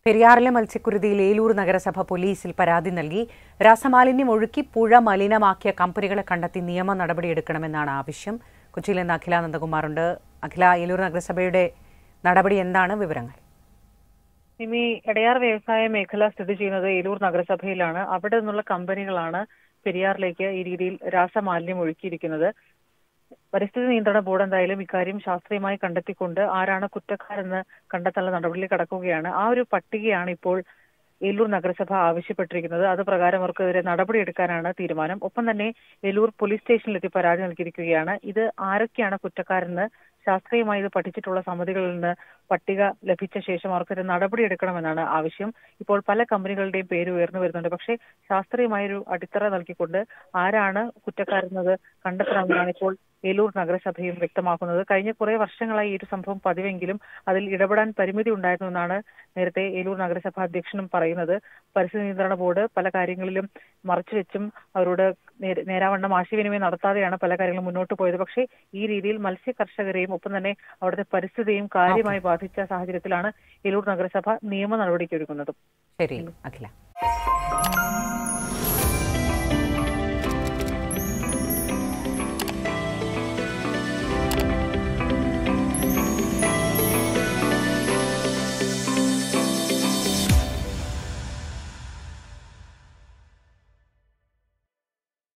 പെരിയാറിലെ മത്സ്യക്കുരുതിയിൽ ഏലൂർ നഗരസഭ പോലീസിൽ പരാതി നൽകി രാസമാലിന്യം ഒഴുക്കി പുഴ മലിനമാക്കിയ കമ്പനികളെ കണ്ടെത്തി നിയമ നടപടിയെടുക്കണമെന്നാണ് ആവശ്യം കൊച്ചിയിൽ നിന്ന് അഖില നന്ദകുമാറുണ്ട് അഖില ഏലൂർ നഗരസഭയുടെ നടപടി എന്താണ് വിവരങ്ങൾ ഇനി എടയാർ വ്യവസായ മേഖല സ്ഥിതി ചെയ്യുന്നത് ഏലൂർ നഗരസഭയിലാണ് അവിടെ നിന്നുള്ള കമ്പനികളാണ് പെരിയാറിലേക്ക് ഈ രീതിയിൽ രാസമാലിന്യം ഒഴുക്കിയിരിക്കുന്നത് പരിസ്ഥിതി നിയന്ത്രണ ബോർഡ് എന്തായാലും ഇക്കാര്യം ശാസ്ത്രീയമായി കണ്ടെത്തിക്കൊണ്ട് ആരാണ് കുറ്റക്കാരെന്ന് കണ്ടെത്താനുള്ള നടപടിയിൽ കടക്കുകയാണ് ആ ഒരു പട്ടികയാണ് ഇപ്പോൾ ഏലൂർ നഗരസഭ ആവശ്യപ്പെട്ടിരിക്കുന്നത് അത് പ്രകാരം അവർക്കെതിരെ നടപടിയെടുക്കാനാണ് തീരുമാനം ഒപ്പം തന്നെ ഏലൂർ പോലീസ് സ്റ്റേഷനിലെത്തി പരാതി നൽകിയിരിക്കുകയാണ് ഇത് ആരൊക്കെയാണ് കുറ്റക്കാരെന്ന് ശാസ്ത്രീയമായി ഇത് പഠിച്ചിട്ടുള്ള സമിതികളിൽ നിന്ന് പട്ടിക ലഭിച്ച ശേഷം അവർക്കെതിരെ നടപടിയെടുക്കണമെന്നാണ് ആവശ്യം ഇപ്പോൾ പല കമ്പനികളുടെയും പേര് ഉയർന്നു വരുന്നുണ്ട് പക്ഷേ ശാസ്ത്രീയമായൊരു അടിത്തറ നൽകിക്കൊണ്ട് ആരാണ് കുറ്റക്കാരെന്നത് കണ്ടെത്തണമെന്നാണ് ഇപ്പോൾ ഏലൂർ നഗരസഭയും വ്യക്തമാക്കുന്നത് കഴിഞ്ഞ കുറെ വർഷങ്ങളായി ഈ ഒരു സംഭവം പതിവെങ്കിലും അതിൽ ഇടപെടാൻ പരിമിതി ഉണ്ടായിരുന്നു എന്നാണ് നേരത്തെ ഏലൂർ നഗരസഭ അധ്യക്ഷനും പറയുന്നത് പരിസ്ഥിതി നിയന്ത്രണ ബോർഡ് പല കാര്യങ്ങളിലും മറച്ചുവെച്ചും അവരോട് നേര- നേരാവണ്ണം ആശയവിനിമയം നടത്താതെയാണ് പല കാര്യങ്ങളും മുന്നോട്ട് പോയത് പക്ഷേ ഈ രീതിയിൽ മത്സ്യ കർഷകരെയും ഒപ്പം തന്നെ അവിടുത്തെ പരിസ്ഥിതിയും കാര്യമായി ബാധിച്ച സാഹചര്യത്തിലാണ് ഏലൂർ നഗരസഭ നിയമ നടപടിക്കൊരുങ്ങുന്നത് ശരി അഖില